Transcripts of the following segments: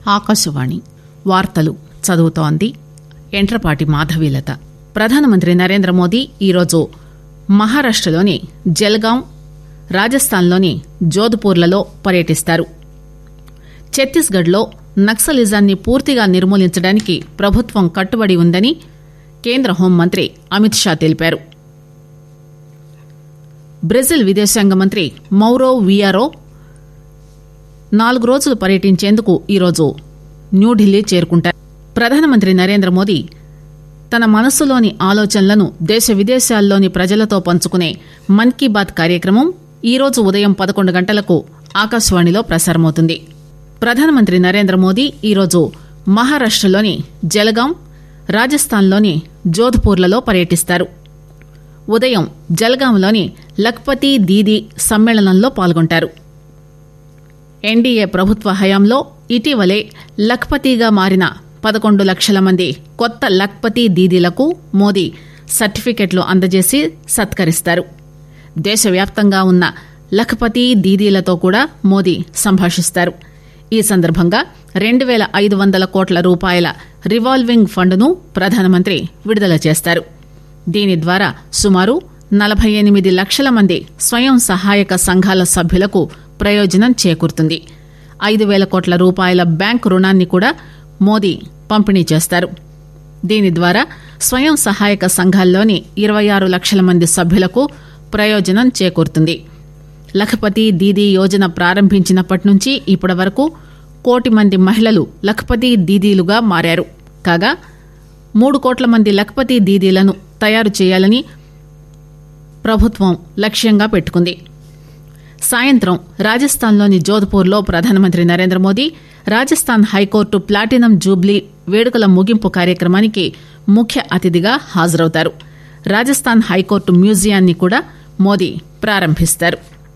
ఆకాశవాణి వార్తలు చదువుతోంది ఎంట్రపాటి మాధవీలత ప్రధానమంత్రి నరేంద్ర మోదీ ఈరోజు మహారాష్టలోని జల్గాం రాజస్థాన్లోని జోధ్పూర్లలో పర్యటిస్తారు ఛత్తీస్గఢ్ లో నక్సలిజాన్ని పూర్తిగా నిర్మూలించడానికి ప్రభుత్వం కట్టుబడి ఉందని కేంద్ర హోంమంత్రి అమిత్ షా తెలిపారు బ్రెజిల్ విదేశాంగ మంత్రి మౌరో వియారో నాలుగు రోజులు పర్యటించేందుకు ఈరోజు న్యూఢిల్లీ చేరుకుంటారు ప్రధానమంత్రి నరేంద్ర మోదీ తన మనస్సులోని ఆలోచనలను దేశ విదేశాల్లోని ప్రజలతో పంచుకునే మన్ కీ బాత్ కార్యక్రమం ఈరోజు ఉదయం పదకొండు గంటలకు ఆకాశవాణిలో ప్రసారమవుతుంది ప్రధానమంత్రి నరేంద్ర మోదీ ఈరోజు మహారాష్టలోని జలగాం రాజస్థాన్లోని జోధ్పూర్లలో పర్యటిస్తారు ఉదయం జల్గాంలోని లఖ్పతి దీదీ సమ్మేళనంలో పాల్గొంటారు ఎన్డీఏ ప్రభుత్వ హయాంలో ఇటీవలే లఖ్పతిగా మారిన పదకొండు లక్షల మంది కొత్త లఖ్పతి దీదీలకు మోదీ సర్టిఫికెట్లు అందజేసి సత్కరిస్తారు దేశవ్యాప్తంగా ఉన్న లఖ్పతి దీదీలతో కూడా మోదీ సంభాషిస్తారు ఈ సందర్భంగా రెండు పేల ఐదు వందల కోట్ల రూపాయల రివాల్వింగ్ ఫండ్ను ప్రధానమంత్రి విడుదల చేస్తారు దీని ద్వారా సుమారు నలభై ఎనిమిది లక్షల మంది స్వయం సహాయక సంఘాల సభ్యులకు ప్రయోజనం చేకూరుతుంది ఐదు పేల కోట్ల రూపాయల బ్యాంకు రుణాన్ని కూడా మోదీ పంపిణీ చేస్తారు దీని ద్వారా స్వయం సహాయక సంఘాల్లోని ఇరవై ఆరు లక్షల మంది సభ్యులకు ప్రయోజనం చేకూరుతుంది లఖపతి దీదీ యోజన ప్రారంభించినప్పటి నుంచి ఇప్పటి వరకు కోటి మంది మహిళలు లఖపతి దీదీలుగా మారారు కాగా మూడు కోట్ల మంది లఖపతి దీదీలను తయారు చేయాలని ప్రభుత్వం లక్ష్యంగా పెట్టుకుంది సాయంత్రం రాజస్థాన్లోని జోధ్పూర్లో ప్రధానమంత్రి Narendra Modi Rajasthan high court platinum jubilee వేడుకల ముగింపు కార్యక్రమానికి ముఖ్య అతిథిగా హాజరవుతారు రాజస్థాన్ హైకోర్టు మ్యూజియాన్ని కూడా మోదీ ప్రారంభిస్తారు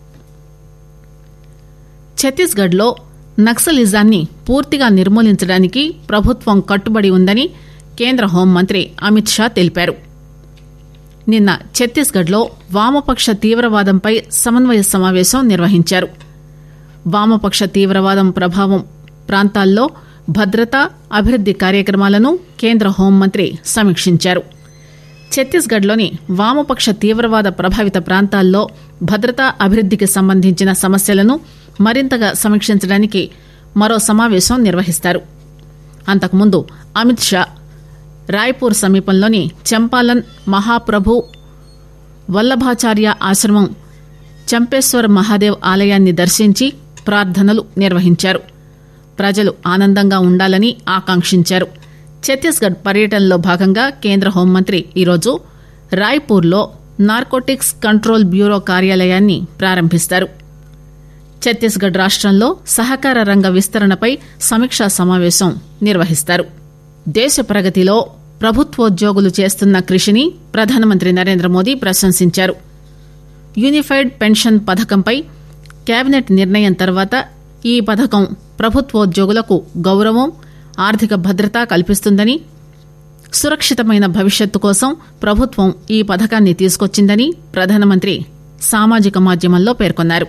ఛత్తీస్గఢ్ లో నక్సలిజాన్ని పూర్తిగా నిర్మూలించడానికి ప్రభుత్వం కట్టుబడి ఉందని కేంద్ర హోంమంత్రి అమిత్ షా తెలిపారు నిన్న ఛత్తీస్గఢ్ లో వామపక్ష తీవ్రవాదంపై సమన్వయ సమావేశం నిర్వహించారు వామపక్ష తీవ్రవాదం ప్రభావం ప్రాంతాల్లో భద్రత అభివృద్ది కార్యక్రమాలను కేంద్ర హోంమంత్రి సమీక్షించారు ఛత్తీస్గఢ్లోని వామపక్ష తీవ్రవాద ప్రభావిత ప్రాంతాల్లో భద్రతా అభివృద్దికి సంబంధించిన సమస్యలను మరింతగా సమీక్షించడానికి మరో సమావేశం నిర్వహిస్తారు అంతకుముందు అమిత్ షా రాయ్పూర్ సమీపంలోని చంపాలన్ మహాప్రభు వల్లభాచార్య ఆశ్రమం చంపేశ్వర్ మహాదేవ్ ఆలయాన్ని దర్శించి ప్రార్థనలు నిర్వహించారు ప్రజలు ఆనందంగా ఉండాలని ఆకాంక్షించారు ఛత్తీస్గఢ్ పర్యటనలో భాగంగా కేంద్ర హోంమంత్రి ఈరోజు రాయ్పూర్లో నార్కోటిక్స్ కంట్రోల్ బ్యూరో కార్యాలయాన్ని ప్రారంభిస్తారు ఛత్తీస్గఢ్ రాష్టంలో సహకార రంగ విస్తరణపై సమీక్షా సమావేశం నిర్వహిస్తారు దేశ ప్రగతిలో ప్రభుత్వోద్యోగులు చేస్తున్న కృషిని ప్రధానమంత్రి నరేంద్ర మోదీ ప్రశంసించారు యూనిఫైడ్ పెన్షన్ పథకంపై కేబినెట్ నిర్ణయం తర్వాత ఈ పథకం ప్రభుత్వోద్యోగులకు గౌరవం ఆర్థిక భద్రత కల్పిస్తుందని సురక్షితమైన భవిష్యత్తు కోసం ప్రభుత్వం ఈ పథకాన్ని తీసుకొచ్చిందని ప్రధానమంత్రి సామాజిక మాధ్యమంలో పేర్కొన్నారు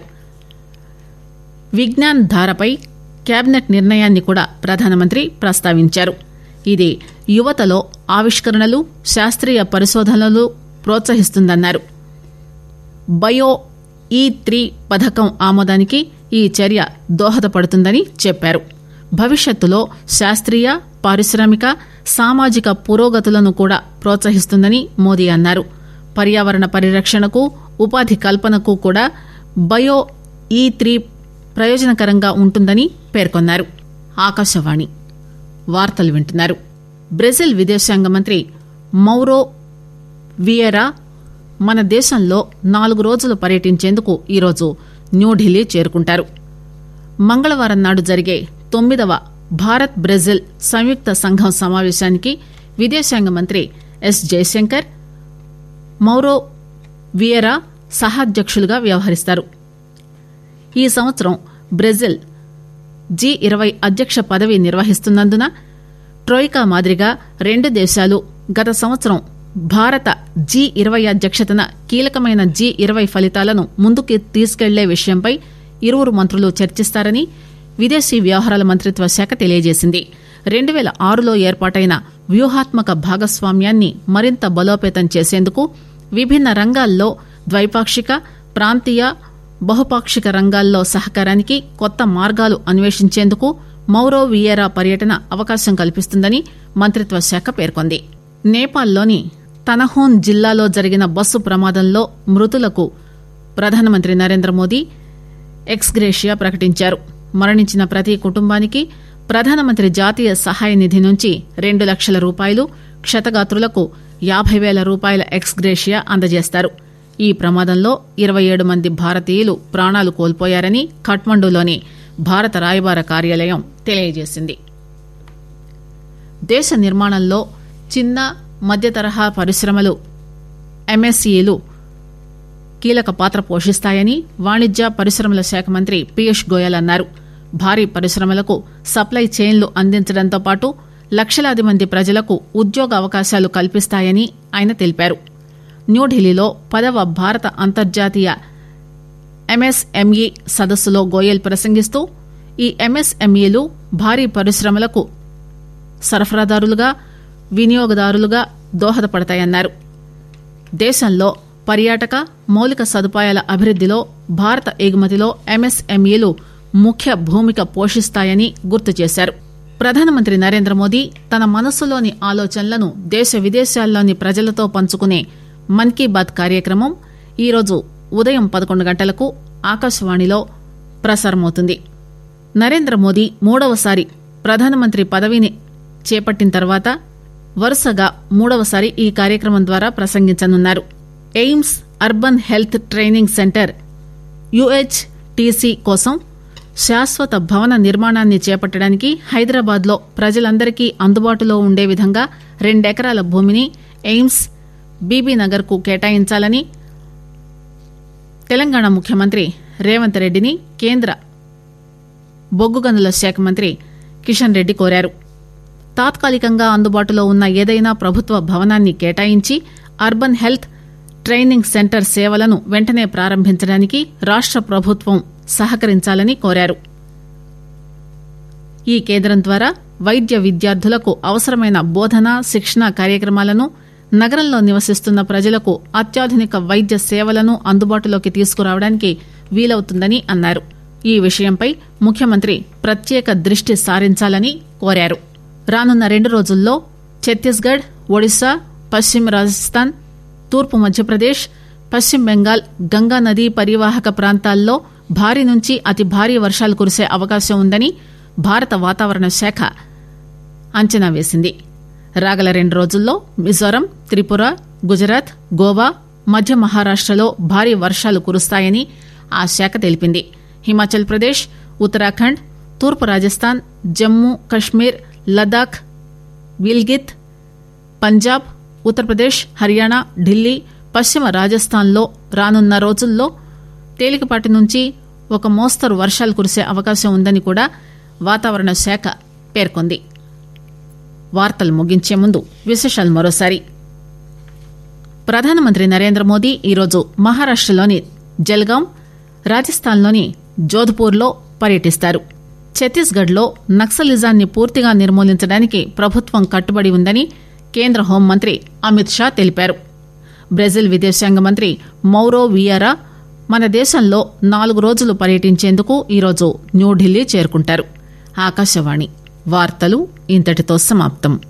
విజ్ఞాన్ ధారపై కేబినెట్ నిర్ణయాన్ని కూడా ప్రధానమంత్రి ప్రస్తావించారు ఇది యువతలో ఆవిష్కరణలు శాస్త్రీయ పరిశోధనలు ప్రోత్సహిస్తుందన్నారు బయో ఈ త్రీ పథకం ఆమోదానికి ఈ చర్య దోహదపడుతుందని చెప్పారు భవిష్యత్తులో శాస్త్రీయ పారిశ్రామిక సామాజిక పురోగతులను కూడా ప్రోత్సహిస్తుందని మోదీ అన్నారు పర్యావరణ పరిరక్షణకు ఉపాధి కల్పనకు కూడా బయో ఈ త్రీ ప్రయోజనకరంగా ఉంటుందని పేర్కొన్నారు ఆకాశవాణి వార్తలు వింటున్నారు బ్రెజిల్ విదేశాంగ మంత్రి మౌరో వియరా మన దేశంలో నాలుగు రోజులు పర్యటించేందుకు ఈరోజు న్యూఢిల్లీ చేరుకుంటారు మంగళవారం నాడు జరిగే తొమ్మిదవ భారత్ బ్రెజిల్ సంయుక్త సంఘం సమావేశానికి విదేశాంగ మంత్రి ఎస్ జయశంకర్ మౌరో వియరా సహాధ్యక్షులుగా వ్యవహరిస్తారు ఈ సంవత్సరం బ్రెజిల్ జీ ఇరవై అధ్యక్ష పదవి నిర్వహిస్తున్నందున ట్రోయికా మాదిరిగా రెండు దేశాలు గత సంవత్సరం భారత జీ ఇరవై అధ్యక్షతన కీలకమైన జీ ఇరవై ఫలితాలను ముందుకు తీసుకెళ్లే విషయంపై ఇరువురు మంత్రులు చర్చిస్తారని విదేశీ వ్యవహారాల మంత్రిత్వ శాఖ తెలియజేసింది రెండు పేల ఆరులో ఏర్పాటైన వ్యూహాత్మక భాగస్వామ్యాన్ని మరింత బలోపేతం చేసేందుకు విభిన్న రంగాల్లో ద్వైపాక్షిక ప్రాంతీయ బహుపాక్షిక రంగాల్లో సహకారానికి కొత్త మార్గాలు అన్వేషించేందుకు మౌరో వియేరా పర్యటన అవకాశం కల్పిస్తుందని మంత్రిత్వ శాఖ పేర్కొంది నేపాల్లోని తనహోన్ జిల్లాలో జరిగిన బస్సు ప్రమాదంలో మృతులకు ప్రధానమంత్రి నరేంద్ర మోదీ ఎక్స్గ్రేషియా ప్రకటించారు మరణించిన ప్రతి కుటుంబానికి ప్రధానమంత్రి జాతీయ సహాయ నిధి నుంచి రెండు లక్షల రూపాయలు క్షతగాత్రులకు యాభై పేల రూపాయల ఎక్స్గ్రేషియా అందజేస్తారు ఈ ప్రమాదంలో ఇరవై ఏడు మంది భారతీయులు ప్రాణాలు కోల్పోయారని ఖట్మండులోని భారత రాయబార కార్యాలయం తెలియజేసింది దేశ నిర్మాణంలో చిన్న మధ్య తరహా పరిశ్రమలు ఎంఎస్ఈలు కీలక పాత్ర పోషిస్తాయని వాణిజ్య పరిశ్రమల శాఖ మంత్రి పీయూష్ గోయల్ అన్నారు భారీ పరిశ్రమలకు సప్లై చైన్లు అందించడంతో పాటు లక్షలాది మంది ప్రజలకు ఉద్యోగ అవకాశాలు కల్పిస్తాయని ఆయన తెలిపారు న్యూఢిల్లీలో పదవ భారత అంతర్జాతీయ ఎంఎస్ఎంఈ సదస్సులో గోయల్ ప్రసంగిస్తూ ఈ ఎంఎస్ఎంఈలు భారీ పరిశ్రమలకు సరఫరాదారులుగా వినియోగదారులుగా దోహదపడతాయన్నారు దేశంలో పర్యాటక మౌలిక సదుపాయాల అభివృద్దిలో భారత ఎగుమతిలో ఎంఎస్ఎంఈలు ముఖ్య భూమిక పోషిస్తాయని గుర్తు చేశారు ప్రధానమంత్రి నరేంద్ర మోదీ తన మనస్సులోని ఆలోచనలను దేశ విదేశాల్లోని ప్రజలతో పంచుకునే మన్ కీ బాత్ కార్యక్రమం ఈరోజు ఉదయం పదకొండు గంటలకు ఆకాశవాణిలో ప్రసారమవుతుంది నరేంద్ర మోదీ మూడవసారి ప్రధానమంత్రి పదవిని చేపట్టిన తర్వాత వరుసగా మూడవసారి ఈ కార్యక్రమం ద్వారా ప్రసంగించనున్నారు AIIMS urban health training centre UHTC కోసం శాశ్వత భవన నిర్మాణాన్ని చేపట్టడానికి హైదరాబాద్ లో ప్రజలందరికీ అందుబాటులో ఉండే విధంగా రెండెకరాల భూమిని ఎయిమ్స్ బీబీనగర్ కు కేటాయించాలని తెలంగాణ ముఖ్యమంత్రి రేవంత్ రెడ్డిని కేంద్ర బొగ్గు గనుల శాఖ మంత్రి కిషన్ రెడ్డి కోరారు తాత్కాలికంగా అందుబాటులో ఉన్న ఏదైనా ప్రభుత్వ భవనాన్ని కేటాయించి అర్బన్ హెల్త్ ట్రైనింగ్ సెంటర్ సేవలను వెంటనే ప్రారంభించడానికి రాష్ట ప్రభుత్వం సహకరించాలని కోరారు ఈ కేంద్రం ద్వారా వైద్య విద్యార్థులకు అవసరమైన బోధన శిక్షణ కార్యక్రమాలను నగరంలో నివసిస్తున్న ప్రజలకు అత్యాధునిక వైద్య సేవలను అందుబాటులోకి తీసుకురావడానికి వీలవుతుందని అన్నారు ఈ విషయంపై ముఖ్యమంత్రి ప్రత్యేక దృష్టి సారించాలని కోరారు రానున్న రెండు రోజుల్లో ఛత్తీస్గఢ్ ఒడిశా పశ్చిమ రాజస్థాన్ తూర్పు మధ్యప్రదేశ్ పశ్చిమ బెంగాల్ గంగా నదీ పరివాహక ప్రాంతాల్లో భారీ నుంచి అతి భారీ వర్షాలు కురిసే అవకాశం ఉందని భారత వాతావరణ శాఖ అంచనా వేసింది రాగల రెండు రోజుల్లో మిజోరం త్రిపుర గుజరాత్ గోవా మధ్య మహారాష్టలో భారీ వర్షాలు కురుస్తాయని ఆ శాఖ తెలిపింది హిమాచల్ ప్రదేశ్ ఉత్తరాఖండ్ తూర్పు రాజస్థాన్ జమ్మూ కశ్మీర్ లదాఖ్ విల్గిత్ పంజాబ్ ఉత్తరప్రదేశ్ హర్యానా ఢిల్లీ పశ్చిమ రాజస్థాన్లో రానున్న రోజుల్లో తేలికపాటి నుంచి ఒక మోస్తరు వర్షాలు కురిసే అవకాశం ఉందని కూడా వాతావరణ శాఖ పేర్కొంది వార్తలు ముగించే ముందు విశేషాలు మరోసారి ప్రధానమంత్రి నరేంద్ర మోదీ ఈరోజు మహారాష్టలోని జల్గాం రాజస్థాన్లోని జోధ్పూర్లో పర్యటిస్తారు ఛత్తీస్గఢ్లో నక్సలిజాన్ని పూర్తిగా నిర్మూలించడానికి ప్రభుత్వం కట్టుబడి ఉందని కేంద్ర హోంమంత్రి అమిత్ షా తెలిపారు బ్రెజిల్ విదేశాంగ మంత్రి మౌరో వియారా మన దేశంలో నాలుగు రోజులు పర్యటించేందుకు ఈరోజు న్యూఢిల్లీ చేరుకుంటారు ఆకాశవాణి వార్తలు ఇంతటితో సమాప్తం